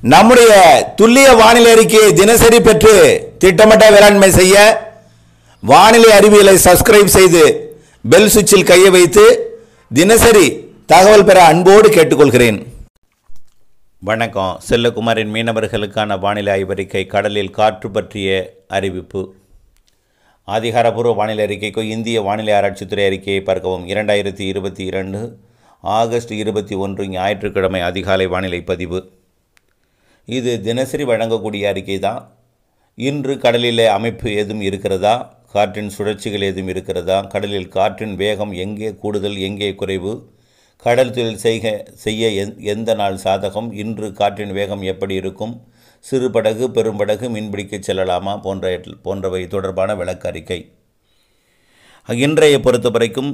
நம்முடைய துல்லிய வானிலை அறிக்கையை தினசரி பெற்று திட்டமிட்ட வேளாண்மை செய்ய வானிலை அறிவியலை சப்ஸ்கிரைப் செய்து பெல் சுவிட்சில் கையை வைத்து தினசரி தகவல் பெற அன்போடு கேட்டுக்கொள்கிறேன் வணக்கம் செல்லகுமாரின் மீனவர்களுக்கான வானிலை ஆய்வறிக்கை கடலில் காற்று பற்றிய அறிவிப்பு அதிகாரப்பூர்வ வானிலை அறிக்கைக்கு இந்திய வானிலை ஆராய்ச்சித்துறை அறிக்கையை பார்க்கவும் இரண்டாயிரத்தி இருபத்தி இரண்டு ஆகஸ்ட் இருபத்தி ஒன்று ஞாயிற்றுக்கிழமை அதிகாலை வானிலை பதிவு இது தினசரி வழங்கக்கூடிய அறிக்கை தான் இன்று கடலில் அமைப்பு எதுவும் இருக்கிறதா காற்றின் சுழற்சிகள் எதுவும் இருக்கிறதா கடலில் காற்றின் வேகம் எங்கே கூடுதல் எங்கே குறைவு கடல் தொழில் செய்க செய்ய எந் எந்த நாள் சாதகம் இன்று காற்றின் வேகம் எப்படி இருக்கும் சிறு படகு பெரும்படகு மீன்பிடிக்க செல்லலாமா போன்ற போன்றவை தொடர்பான விளக்க அறிக்கை இன்றைய பொறுத்த வரைக்கும்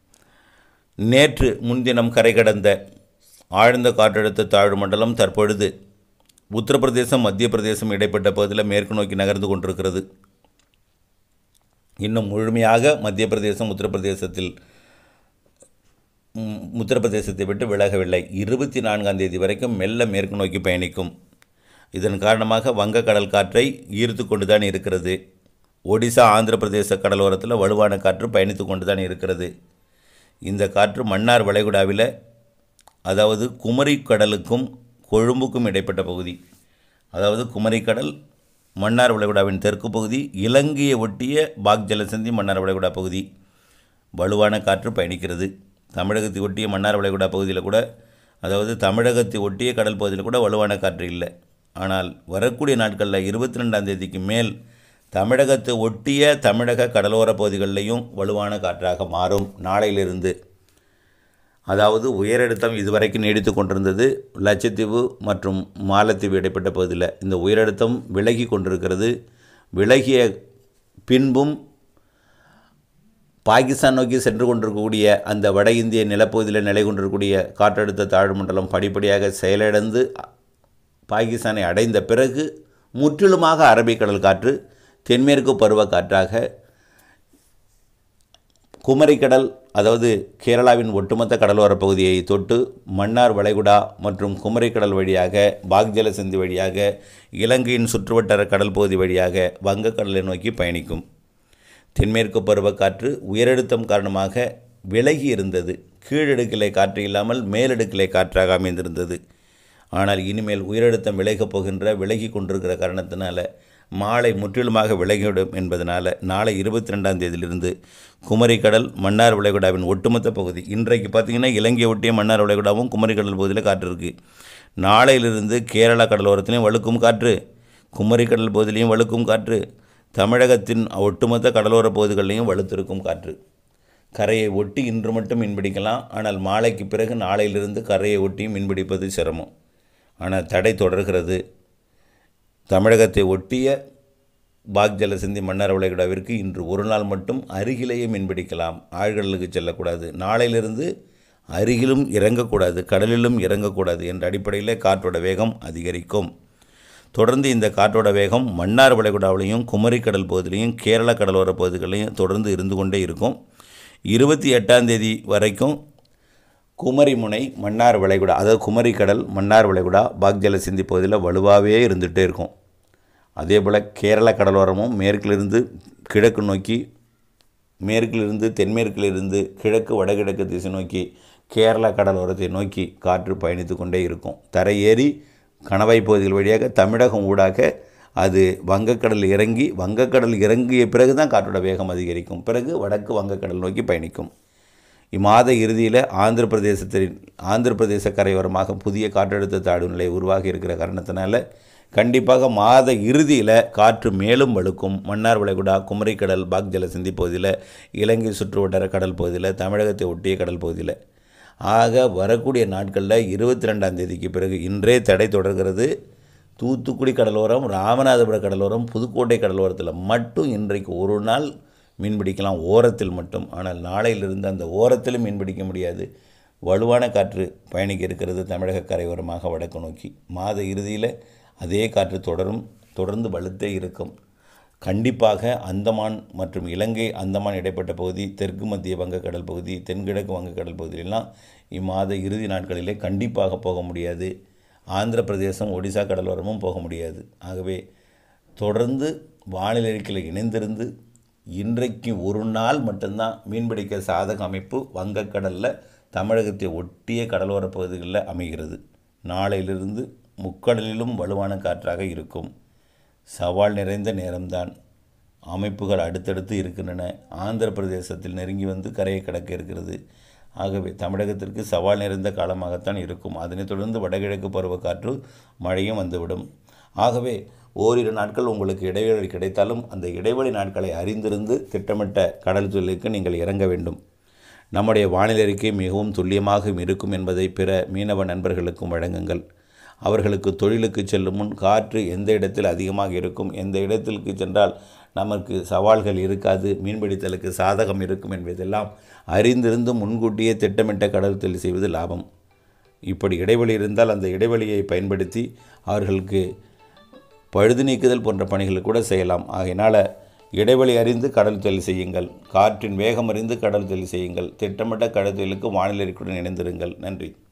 நேற்று முன்தினம் கரை கடந்த ஆழ்ந்த காற்றழுத்த தாழ்வு மண்டலம் தற்பொழுது உத்தரப்பிரதேசம் மத்திய பிரதேசம் இடைப்பட்ட பகுதியில் மேற்கு நோக்கி நகர்ந்து கொண்டிருக்கிறது இன்னும் முழுமையாக மத்திய பிரதேசம் உத்தரப்பிரதேசத்தில் ம், உத்தரப்பிரதேசத்தை விட்டு விலகவில்லை இருபத்தி நான்காம் தேதி வரைக்கும் மெல்ல மேற்கு நோக்கி பயணிக்கும் இதன் காரணமாக வங்கக்கடல் காற்றை ஈர்த்து கொண்டு தான் இருக்கிறது ஒடிசா ஆந்திர பிரதேச கடலோரத்தில் வலுவான காற்று பயணித்து கொண்டு தான் இருக்கிறது இந்த காற்று மன்னார் வளைகுடாவில் அதாவது குமரி கடலுக்கும் கொழும்புக்கும் இடைப்பட்ட பகுதி அதாவது குமரிக்கடல் மன்னார் வளைகுடாவின் தெற்கு பகுதி இலங்கையை ஒட்டிய பாக் ஜலசந்தி மன்னார் வளைகுடா பகுதி வலுவான காற்று பயணிக்கிறது தமிழகத்தை ஒட்டிய மன்னார் வளைகுடா பகுதியில் கூட அதாவது தமிழகத்தை ஒட்டிய கடல் பகுதியில் கூட வலுவான காற்று இல்லை ஆனால் வரக்கூடிய நாட்களில் இருபத்தி ரெண்டாம் தேதிக்கு மேல் தமிழகத்தை ஒட்டிய தமிழக கடலோர பகுதிகளிலையும் வலுவான காற்றாக மாறும் நாளையிலிருந்து அதாவது உயரழுத்தம் இதுவரைக்கும் நீடித்து கொண்டிருந்தது லட்சத்தீவு மற்றும் மாலத்தீவு இடைப்பட்ட பகுதியில் இந்த உயரழுத்தம் விலகி கொண்டிருக்கிறது விலகிய பின்பும் பாகிஸ்தான் நோக்கி சென்று கொண்டிருக்கக்கூடிய அந்த வட இந்திய நிலப்பகுதியில் நிலை கொண்டிருக்கக்கூடிய காற்றழுத்த தாழ்வு மண்டலம் படிப்படியாக செயலிழந்து பாகிஸ்தானை அடைந்த பிறகு முற்றிலுமாக அரபிக்கடல் காற்று தென்மேற்கு பருவ காற்றாக குமரிக்கடல் அதாவது கேரளாவின் ஒட்டுமொத்த கடலோரப் பகுதியை தொட்டு மன்னார் வளைகுடா மற்றும் குமரிக்கடல் வழியாக பாக்ஜலசந்தி வழியாக இலங்கையின் சுற்றுவட்டார கடல் பகுதி வழியாக வங்கக்கடலை நோக்கி பயணிக்கும் தென்மேற்கு பருவக்காற்று உயரழுத்தம் காரணமாக விலகி இருந்தது கீழடுக்கிலே காற்று இல்லாமல் மேலடுக்கிலே காற்றாக அமைந்திருந்தது ஆனால் இனிமேல் உயரழுத்தம் விலகப் போகின்ற விலகி கொண்டிருக்கிற காரணத்தினால மாலை முற்றிலுமாக விலகிவிடும் என்பதனால் நாளை இருபத்தி ரெண்டாம் தேதியிலிருந்து குமரிக்கடல் மன்னார் வளைகுடாவின் ஒட்டுமொத்த பகுதி இன்றைக்கு பார்த்திங்கன்னா இலங்கை ஒட்டிய மன்னார் வளைகுடாவும் குமரிக்கடல் பகுதியில் காற்று இருக்குது நாளையிலிருந்து கேரளா கடலோரத்திலையும் வழுக்கும் காற்று குமரிக்கடல் பகுதியிலையும் வழுக்கும் காற்று தமிழகத்தின் ஒட்டுமொத்த கடலோர பகுதிகளிலையும் வலுத்திருக்கும் காற்று கரையை ஒட்டி இன்று மட்டும் மீன்பிடிக்கலாம் ஆனால் மாலைக்கு பிறகு நாளையிலிருந்து கரையை ஒட்டி மீன்பிடிப்பது சிரமம் ஆனால் தடை தொடர்கிறது தமிழகத்தை ஒட்டிய பாக் ஜலசந்தி மன்னார் வளைகுடாவிற்கு இன்று ஒரு நாள் மட்டும் அருகிலேயே மீன்பிடிக்கலாம் ஆழ்கடலுக்கு செல்லக்கூடாது நாளையிலிருந்து அருகிலும் இறங்கக்கூடாது கடலிலும் இறங்கக்கூடாது என்ற அடிப்படையில் காற்றோட வேகம் அதிகரிக்கும் தொடர்ந்து இந்த காற்றோட வேகம் மன்னார் வளைகுடாவிலையும் குமரிக்கடல் பகுதியிலையும் கேரள கடலோர பகுதிகளிலையும் தொடர்ந்து இருந்து கொண்டே இருக்கும் இருபத்தி எட்டாம் தேதி வரைக்கும் குமரிமுனை மன்னார் வளைகுடா அதாவது குமரிக்கடல் மன்னார் வளைகுடா பாக்ஜல சிந்தி பகுதியில் வலுவாகவே இருந்துகிட்டே இருக்கும் அதே போல் கேரள கடலோரமும் மேற்கிலிருந்து கிழக்கு நோக்கி மேற்கிலிருந்து தென்மேற்கிலிருந்து கிழக்கு வடகிழக்கு திசை நோக்கி கேரள கடலோரத்தை நோக்கி காற்று பயணித்து கொண்டே இருக்கும் தரையேறி கணவாய் பகுதிகள் வழியாக தமிழகம் ஊடாக அது வங்கக்கடல் இறங்கி வங்கக்கடல் இறங்கிய பிறகு தான் காற்றோட வேகம் அதிகரிக்கும் பிறகு வடக்கு வங்கக்கடல் நோக்கி பயணிக்கும் இம்மாத இறுதியில் ஆந்திர பிரதேசத்தின் ஆந்திர பிரதேச கரையோரமாக புதிய காற்றழுத்த தாழ்வு நிலை உருவாகி இருக்கிற காரணத்தினால கண்டிப்பாக மாத இறுதியில் காற்று மேலும் வலுக்கும் மன்னார் வளைகுடா குமரிக்கடல் பாக் ஜலசந்தி பகுதியில் இலங்கை சுற்றுவட்டார கடல் பகுதியில் தமிழகத்தை ஒட்டிய கடல் பகுதியில் ஆக வரக்கூடிய நாட்களில் இருபத்தி ரெண்டாம் தேதிக்கு பிறகு இன்றே தடை தொடர்கிறது தூத்துக்குடி கடலோரம் ராமநாதபுரம் கடலோரம் புதுக்கோட்டை கடலோரத்தில் மட்டும் இன்றைக்கு ஒரு நாள் மீன் பிடிக்கலாம் ஓரத்தில் மட்டும் ஆனால் நாளையிலிருந்து அந்த ஓரத்திலும் மீன் பிடிக்க முடியாது வலுவான காற்று பயணிக்க இருக்கிறது தமிழக கரையோரமாக வடக்கு நோக்கி மாத இறுதியில் அதே காற்று தொடரும் தொடர்ந்து வலுத்தே இருக்கும் கண்டிப்பாக அந்தமான் மற்றும் இலங்கை அந்தமான் இடைப்பட்ட பகுதி தெற்கு மத்திய வங்கக்கடல் பகுதி தென்கிழக்கு வங்கக்கடல் பகுதியிலெல்லாம் இம்மாத இறுதி நாட்களிலே கண்டிப்பாக போக முடியாது ஆந்திர பிரதேசம் ஒடிசா கடலோரமும் போக முடியாது ஆகவே தொடர்ந்து வானிலை அறிக்கையில் இணைந்திருந்து இன்றைக்கு ஒரு நாள் மட்டும்தான் மீன்பிடிக்க சாதக அமைப்பு வங்கக்கடலில் தமிழகத்தை ஒட்டிய கடலோர பகுதிகளில் அமைகிறது நாளையிலிருந்து முக்கடலிலும் வலுவான காற்றாக இருக்கும் சவால் நிறைந்த நேரம்தான் அமைப்புகள் அடுத்தடுத்து இருக்கின்றன ஆந்திர பிரதேசத்தில் நெருங்கி வந்து கரையை கடக்க இருக்கிறது ஆகவே தமிழகத்திற்கு சவால் நிறைந்த காலமாகத்தான் இருக்கும் அதனைத் தொடர்ந்து வடகிழக்கு பருவக்காற்று மழையும் வந்துவிடும் ஆகவே ஓரிரு நாட்கள் உங்களுக்கு இடைவெளி கிடைத்தாலும் அந்த இடைவெளி நாட்களை அறிந்திருந்து திட்டமிட்ட கடல் தொழிலுக்கு நீங்கள் இறங்க வேண்டும் நம்முடைய வானிலை அறிக்கை மிகவும் துல்லியமாக இருக்கும் என்பதை பிற மீனவ நண்பர்களுக்கும் வழங்குங்கள் அவர்களுக்கு தொழிலுக்கு செல்லும் முன் காற்று எந்த இடத்தில் அதிகமாக இருக்கும் எந்த இடத்திற்கு சென்றால் நமக்கு சவால்கள் இருக்காது மீன்பிடித்தலுக்கு சாதகம் இருக்கும் என்பதெல்லாம் அறிந்திருந்து முன்கூட்டியே திட்டமிட்ட கடல் தொழில் செய்வது லாபம் இப்படி இடைவெளி இருந்தால் அந்த இடைவெளியை பயன்படுத்தி அவர்களுக்கு பழுது நீக்குதல் போன்ற பணிகளை கூட செய்யலாம் ஆகையினால் இடைவெளி அறிந்து கடல் தொழில் செய்யுங்கள் காற்றின் வேகம் அறிந்து கடல் தொழில் செய்யுங்கள் திட்டமிட்ட கடல் தொழிலுக்கு வானிலை அறிக்கையுடன் இணைந்திருங்கள் நன்றி